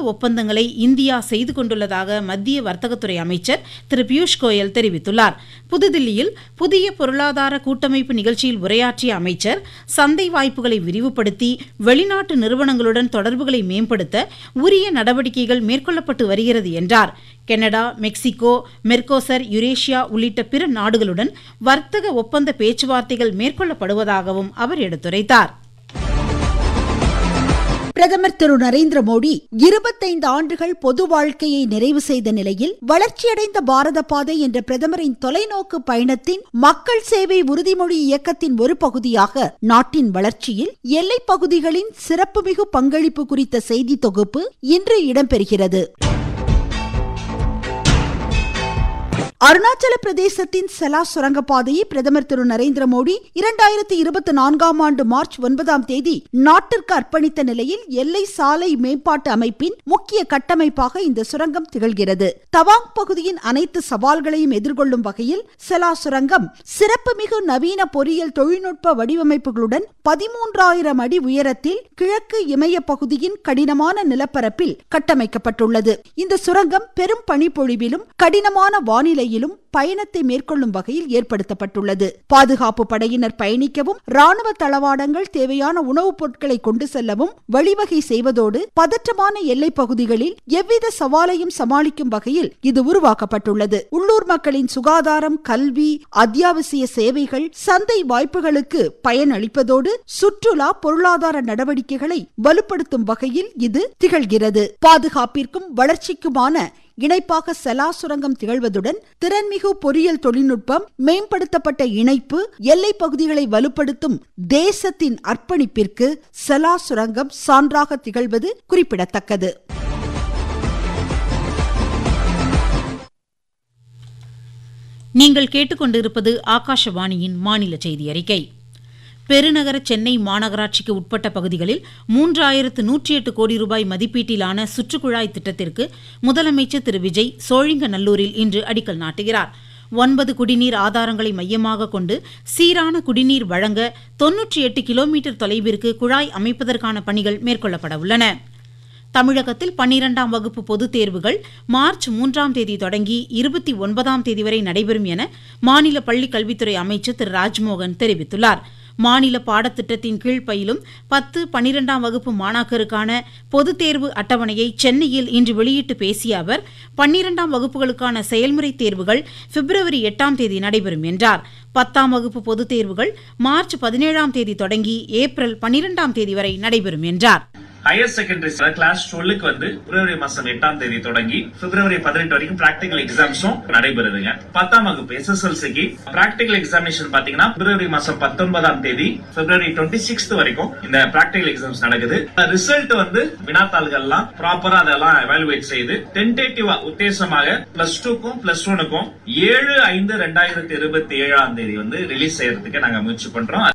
ஒப்பந்தங்களை இந்தியா செய்து கொண்டுள்ளதாக மத்திய வர்த்தகத்துறை அமைச்சர் திரு பியூஷ் கோயல் தெரிவித்துள்ளார் புதுதில்லியில் புதிய பொருளாதார கூட்டமைப்பு நிகழ்ச்சியில் உரையாற்றிய அமைச்சர் சந்தை வாய்ப்புகளை விரிவுபடுத்தி வெளிநாட்டு நிறுவனங்களுடன் தொடர்புகளை மேம்படுத்த உரிய நடவடிக்கைகள் மேற்கொள்ளப்பட்டு வருகிறது என்றார் கனடா மெக்சிகோ மெர்கோசர் யுரேஷியா உள்ளிட்ட பிற நாடுகளுடன் வர்த்தக ஒப்பந்த பேச்சுவார்த்தைகள் மேற்கொள்ளப்படுவதாகவும் அவர் எடுத்துரைத்தார் பிரதமர் திரு நரேந்திர மோடி இருபத்தைந்து ஆண்டுகள் பொது வாழ்க்கையை நிறைவு செய்த நிலையில் வளர்ச்சியடைந்த பாரத பாதை என்ற பிரதமரின் தொலைநோக்கு பயணத்தின் மக்கள் சேவை உறுதிமொழி இயக்கத்தின் ஒரு பகுதியாக நாட்டின் வளர்ச்சியில் எல்லைப் பகுதிகளின் சிறப்புமிகு பங்களிப்பு குறித்த செய்தி தொகுப்பு இன்று இடம்பெறுகிறது அருணாச்சல பிரதேசத்தின் செலா சுரங்கப்பாதையை பிரதமர் திரு நரேந்திர மோடி இரண்டாயிரத்தி இருபத்தி நான்காம் ஆண்டு மார்ச் ஒன்பதாம் தேதி நாட்டிற்கு அர்ப்பணித்த நிலையில் எல்லை சாலை மேம்பாட்டு அமைப்பின் முக்கிய கட்டமைப்பாக இந்த சுரங்கம் திகழ்கிறது தவாங் பகுதியின் அனைத்து சவால்களையும் எதிர்கொள்ளும் வகையில் செலா சுரங்கம் சிறப்புமிகு நவீன பொறியியல் தொழில்நுட்ப வடிவமைப்புகளுடன் பதிமூன்றாயிரம் அடி உயரத்தில் கிழக்கு இமய பகுதியின் கடினமான நிலப்பரப்பில் கட்டமைக்கப்பட்டுள்ளது இந்த சுரங்கம் பெரும் பனிப்பொழிவிலும் கடினமான வானிலை நிலையிலும் பயணத்தை மேற்கொள்ளும் வகையில் ஏற்படுத்தப்பட்டுள்ளது பாதுகாப்பு படையினர் பயணிக்கவும் ராணுவ தளவாடங்கள் தேவையான உணவுப் பொருட்களை கொண்டு செல்லவும் வழிவகை செய்வதோடு பதற்றமான எல்லை பகுதிகளில் எவ்வித சவாலையும் சமாளிக்கும் வகையில் இது உருவாக்கப்பட்டுள்ளது உள்ளூர் மக்களின் சுகாதாரம் கல்வி அத்தியாவசிய சேவைகள் சந்தை வாய்ப்புகளுக்கு பயனளிப்பதோடு சுற்றுலா பொருளாதார நடவடிக்கைகளை வலுப்படுத்தும் வகையில் இது திகழ்கிறது பாதுகாப்பிற்கும் வளர்ச்சிக்குமான இணைப்பாக செலா சுரங்கம் திகழ்வதுடன் திறன்மிகு பொறியியல் தொழில்நுட்பம் மேம்படுத்தப்பட்ட இணைப்பு எல்லை பகுதிகளை வலுப்படுத்தும் தேசத்தின் அர்ப்பணிப்பிற்கு செலா சுரங்கம் சான்றாக திகழ்வது குறிப்பிடத்தக்கது நீங்கள் கேட்டுக்கொண்டிருப்பது ஆகாஷவாணியின் மாநில செய்தி அறிக்கை பெருநகர சென்னை மாநகராட்சிக்கு உட்பட்ட பகுதிகளில் மூன்றாயிரத்து நூற்றி எட்டு கோடி ரூபாய் மதிப்பீட்டிலான சுற்றுக்குழாய் திட்டத்திற்கு முதலமைச்சர் திரு விஜய் சோழிங்கநல்லூரில் இன்று அடிக்கல் நாட்டுகிறார் ஒன்பது குடிநீர் ஆதாரங்களை மையமாக கொண்டு சீரான குடிநீர் வழங்க தொன்னூற்றி எட்டு கிலோமீட்டர் தொலைவிற்கு குழாய் அமைப்பதற்கான பணிகள் மேற்கொள்ளப்பட உள்ளன தமிழகத்தில் பன்னிரெண்டாம் வகுப்பு பொதுத் தேர்வுகள் மார்ச் மூன்றாம் தேதி தொடங்கி இருபத்தி ஒன்பதாம் தேதி வரை நடைபெறும் என மாநில பள்ளிக் கல்வித்துறை அமைச்சர் திரு ராஜ்மோகன் தெரிவித்துள்ளார் மாநில பாடத்திட்டத்தின் கீழ் பயிலும் பத்து பனிரெண்டாம் வகுப்பு மாணாக்கருக்கான பொதுத் தேர்வு அட்டவணையை சென்னையில் இன்று வெளியிட்டு பேசிய அவர் பன்னிரெண்டாம் வகுப்புகளுக்கான செயல்முறை தேர்வுகள் பிப்ரவரி எட்டாம் தேதி நடைபெறும் என்றார் பத்தாம் வகுப்பு பொதுத் தேர்வுகள் மார்ச் பதினேழாம் தேதி தொடங்கி ஏப்ரல் பனிரெண்டாம் தேதி வரை நடைபெறும் என்றார் ஹையர் செகண்டரி கிளாஸ் டுவெல்லுக்கு வந்து பிப்ரவரி மாசம் எட்டாம் தேதி தொடங்கி பிப்ரவரி பதினெட்டு வரைக்கும் பிராக்டிகல் எக்ஸாம்ஸும் நடைபெறுதுங்க பத்தாம் வகுப்பு எஸ்எஸ்எல்சிக்கு பிராக்டிகல் எக்ஸாமினேஷன் பாத்தீங்கன்னா பிப்ரவரி மாசம் பத்தொன்பதாம் தேதி பிப்ரவரி டுவெண்ட்டி சிக்ஸ்த் வரைக்கும் இந்த பிராக்டிகல் எக்ஸாம்ஸ் நடக்குது ரிசல்ட் வந்து வினாத்தாள்கள்லாம் ப்ராப்பரா அதெல்லாம் எவாலுவேட் செய்து டென்டேட்டிவா உத்தேசமாக பிளஸ் டூக்கும் பிளஸ் ஒனுக்கும் ஏழு ஐந்து ரெண்டாயிரத்தி இருபத்தி ஏழாம் தேதி வந்து ரிலீஸ் செய்யறதுக்கு நாங்க முயற்சி பண்றோம்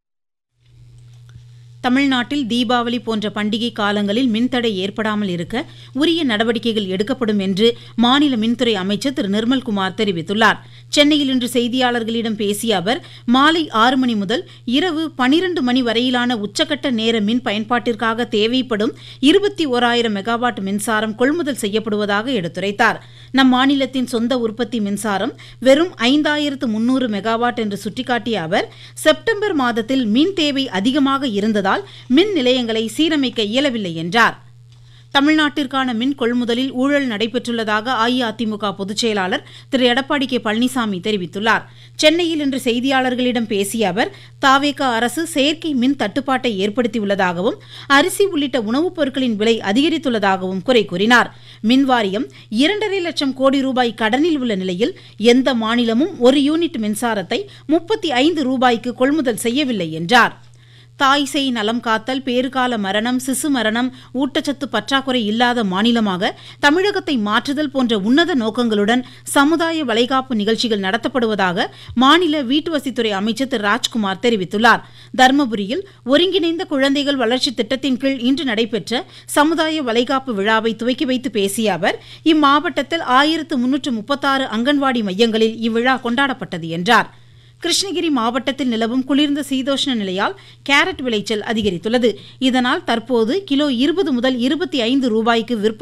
தமிழ்நாட்டில் தீபாவளி போன்ற பண்டிகை காலங்களில் மின்தடை ஏற்படாமல் இருக்க உரிய நடவடிக்கைகள் எடுக்கப்படும் என்று மாநில மின்துறை அமைச்சர் திரு நிர்மல்குமார் தெரிவித்துள்ளார் சென்னையில் இன்று செய்தியாளர்களிடம் பேசிய அவர் மாலை ஆறு மணி முதல் இரவு பனிரண்டு மணி வரையிலான உச்சக்கட்ட நேர மின் பயன்பாட்டிற்காக தேவைப்படும் இருபத்தி ஓராயிரம் மெகாவாட் மின்சாரம் கொள்முதல் செய்யப்படுவதாக எடுத்துரைத்தார் நம் மாநிலத்தின் சொந்த உற்பத்தி மின்சாரம் வெறும் ஐந்தாயிரத்து முன்னூறு மெகாவாட் என்று சுட்டிக்காட்டிய அவர் செப்டம்பர் மாதத்தில் மின் தேவை அதிகமாக இருந்ததால் மின் நிலையங்களை சீரமைக்க இயலவில்லை என்றார் தமிழ்நாட்டிற்கான மின் கொள்முதலில் ஊழல் நடைபெற்றுள்ளதாக அஇஅதிமுக பொதுச் செயலாளர் திரு எடப்பாடி கே பழனிசாமி தெரிவித்துள்ளார் சென்னையில் இன்று செய்தியாளர்களிடம் பேசிய அவர் தாவேகா அரசு செயற்கை மின் தட்டுப்பாட்டை ஏற்படுத்தியுள்ளதாகவும் அரிசி உள்ளிட்ட உணவுப் பொருட்களின் விலை அதிகரித்துள்ளதாகவும் குறை கூறினார் மின் வாரியம் இரண்டரை லட்சம் கோடி ரூபாய் கடனில் உள்ள நிலையில் எந்த மாநிலமும் ஒரு யூனிட் மின்சாரத்தை முப்பத்தி ஐந்து ரூபாய்க்கு கொள்முதல் செய்யவில்லை என்றார் தாய் சேய் நலம் காத்தல் பேறுகால மரணம் சிசு மரணம் ஊட்டச்சத்து பற்றாக்குறை இல்லாத மாநிலமாக தமிழகத்தை மாற்றுதல் போன்ற உன்னத நோக்கங்களுடன் சமுதாய வளைகாப்பு நிகழ்ச்சிகள் நடத்தப்படுவதாக மாநில வீட்டுவசதித்துறை அமைச்சர் திரு ராஜ்குமார் தெரிவித்துள்ளார் தருமபுரியில் ஒருங்கிணைந்த குழந்தைகள் வளர்ச்சி திட்டத்தின் கீழ் இன்று நடைபெற்ற சமுதாய வளைகாப்பு விழாவை துவக்கி வைத்து பேசிய அவர் இம்மாவட்டத்தில் ஆயிரத்து முன்னூற்று முப்பத்தாறு அங்கன்வாடி மையங்களில் இவ்விழா கொண்டாடப்பட்டது என்றார் கிருஷ்ணகிரி மாவட்டத்தில் நிலவும் குளிர்ந்த சீதோஷ்ண நிலையால் கேரட் விளைச்சல் அதிகரித்துள்ளது இதனால் தற்போது கிலோ இருபது முதல் இருபத்தி ஐந்து ரூபாய்க்கு விற்பனை